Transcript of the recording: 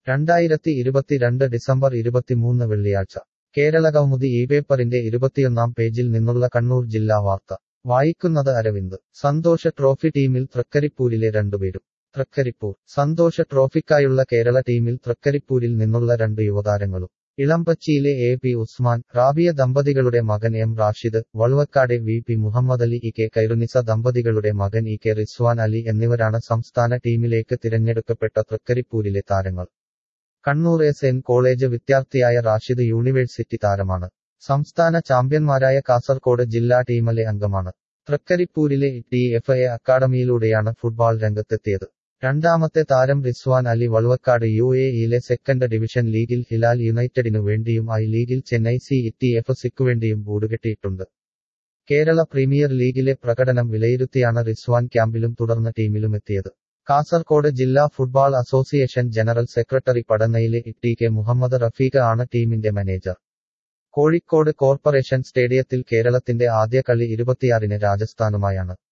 രണ്ടായിരത്തി ഇരുപത്തിരണ്ട് ഡിസംബർ ഇരുപത്തിമൂന്ന് വെള്ളിയാഴ്ച കേരളകൗമുദി ഈ പേപ്പറിന്റെ ഇരുപത്തിയൊന്നാം പേജിൽ നിന്നുള്ള കണ്ണൂർ ജില്ലാ വാർത്ത വായിക്കുന്നത് അരവിന്ദ് സന്തോഷ ട്രോഫി ടീമിൽ തൃക്കരിപ്പൂരിലെ രണ്ടുപേരും തൃക്കരിപ്പൂർ സന്തോഷ ട്രോഫിക്കായുള്ള കേരള ടീമിൽ തൃക്കരിപ്പൂരിൽ നിന്നുള്ള രണ്ട് യുവതാരങ്ങളും ഇളമ്പച്ചിയിലെ എ പി ഉസ്മാൻ റാബിയ ദമ്പതികളുടെ മകൻ എം റാഷിദ് വളുവക്കാടെ V P Muhammad Ali E K Khairunnisa ദമ്പതികളുടെ മകൻ ഇ കെ റിസ്വാൻ അലി എന്നിവരാണ് സംസ്ഥാന ടീമിലേക്ക് തിരഞ്ഞെടുക്കപ്പെട്ട തൃക്കരിപ്പൂരിലെ താരങ്ങൾ കണ്ണൂർ എസ് എൻ കോളേജ് വിദ്യാർത്ഥിയായ റാഷിദ് യൂണിവേഴ്സിറ്റി താരമാണ് സംസ്ഥാന ചാമ്പ്യന്മാരായ കാസർകോട് ജില്ലാ ടീമിലെ അംഗമാണ് തൃക്കരിപ്പൂരിലെ ടി എഫ് എ അക്കാഡമിയിലൂടെയാണ് ഫുട്ബോൾ രംഗത്തെത്തിയത് രണ്ടാമത്തെ താരം റിസ്വാൻ അലി വളുവക്കാട് യു എ ഇയിലെ സെക്കൻഡ് ഡിവിഷൻ ലീഗിൽ ഹിലാൽ യുണൈറ്റഡിനു വേണ്ടിയും ഐ ലീഗിൽ ചെന്നൈ സി ടി എഫ് സിക്കു വേണ്ടിയും ബൂടുകെട്ടിയിട്ടുണ്ട് കേരള പ്രീമിയർ ലീഗിലെ പ്രകടനം വിലയിരുത്തിയാണ് റിസ്വാൻ ക്യാമ്പിലും തുടർന്ന് ടീമിലുമെത്തിയത് കാസർകോട് ജില്ലാ ഫുട്ബോൾ അസോസിയേഷൻ ജനറൽ സെക്രട്ടറി പടന്നയിലെ ടി കെ മുഹമ്മദ് റഫീഖ ആണ് ടീമിന്റെ മാനേജർ കോഴിക്കോട് കോർപ്പറേഷൻ സ്റ്റേഡിയത്തിൽ കേരളത്തിന്റെ ആദ്യ കളി ഇരുപത്തിയാറിന് രാജസ്ഥാനുമായാണ്